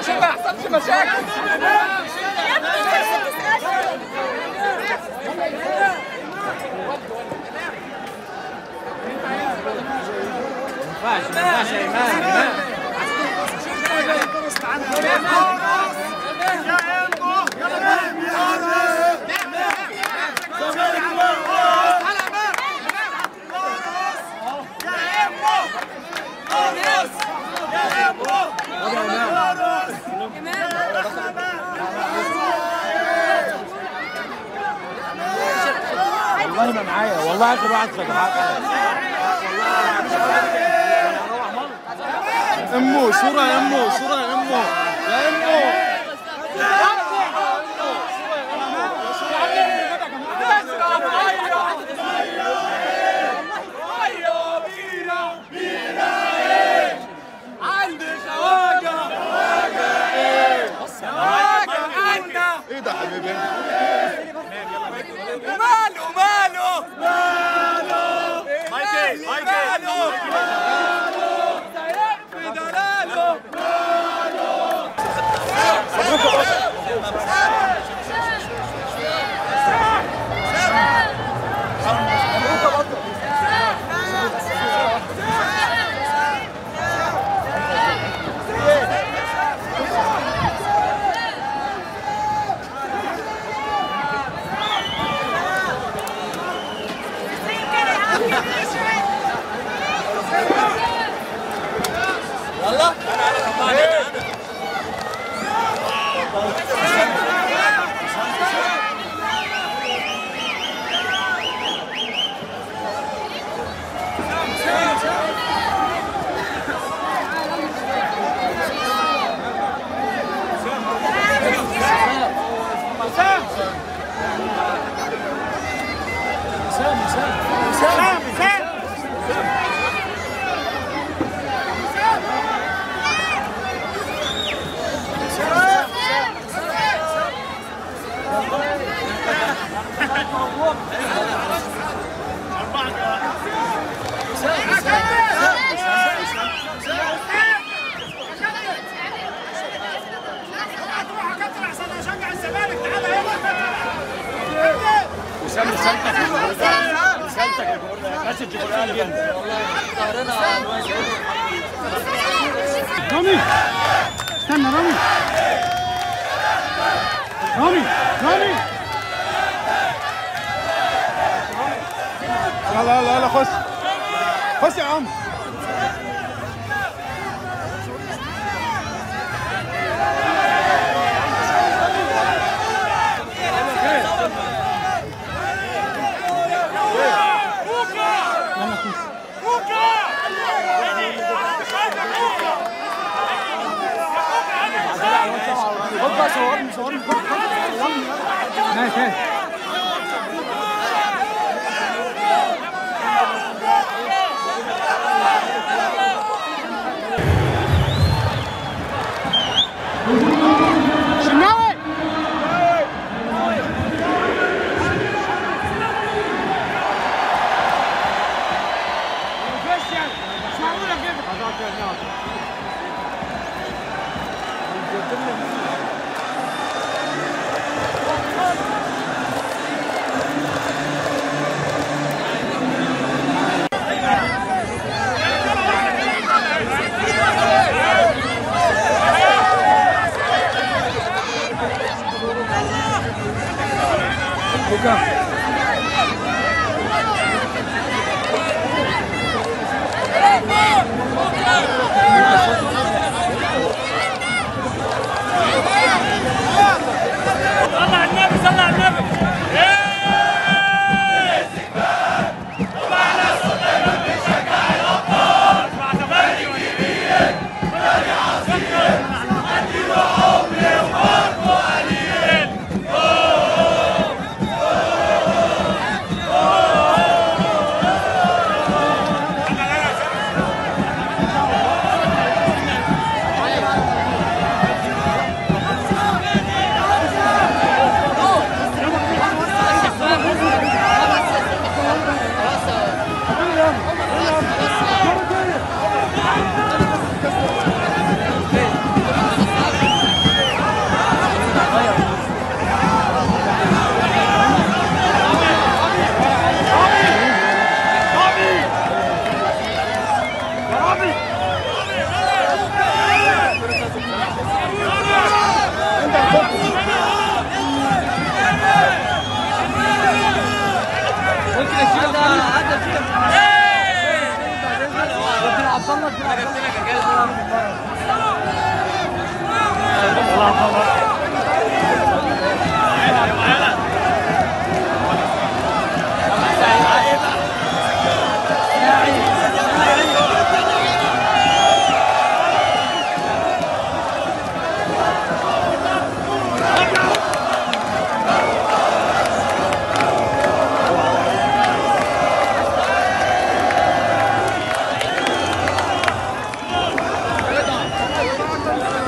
عشان ما يحصلش مشاكل ما ينفعش ما ينفعش يا ايمان ايمان والله ما معايا والله اخر واحد فتحات امو صورة يا امو صورة يا امو يا امو ايه ده حبيبي ماله ماله مايكل مايكل دلاله وسام رسالتك رسالتك يا جمهور مسج قرآن جدا رامي استنى رامي رامي رامي يلا يلا يلا خش خش يا عم خد بقى صورني صورني خد خد ماشي ماشي شناوي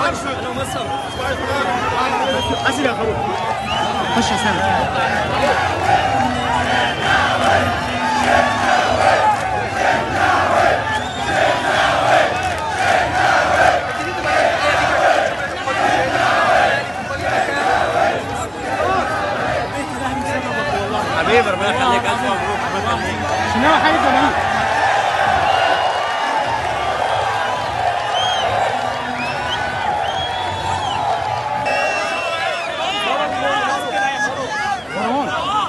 خش يا سامي حبيبي ربنا يخليك الف مبروك ربنا يخليك شنو حاجه جميل مروان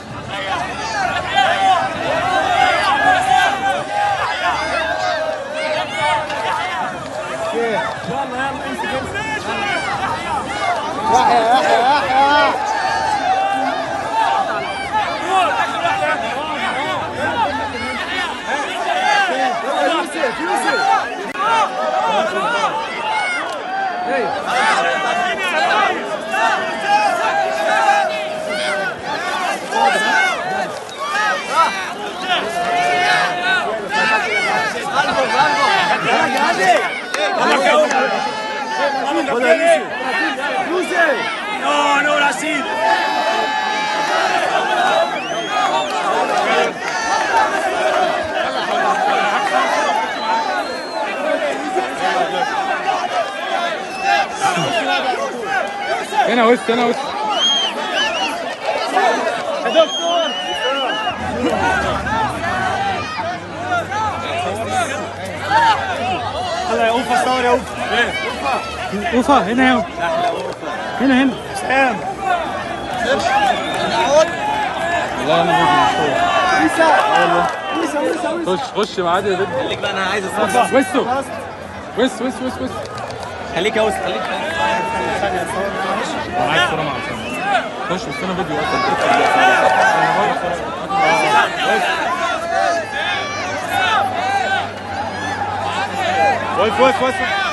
No, no, Brasil. هنا وسط هنا وسط هلا يا اوفا صور يا اوفا اوفا هنا هنا هنا هنا سام والله انا خش خش معادي يا بنت خليك بقى انا عايز اصور وسطه وسط وسط وسط وسط خليك يا وسط خليك معاك صوره مع عصام خش بس انا فيديو اصلا وقف وقف وقف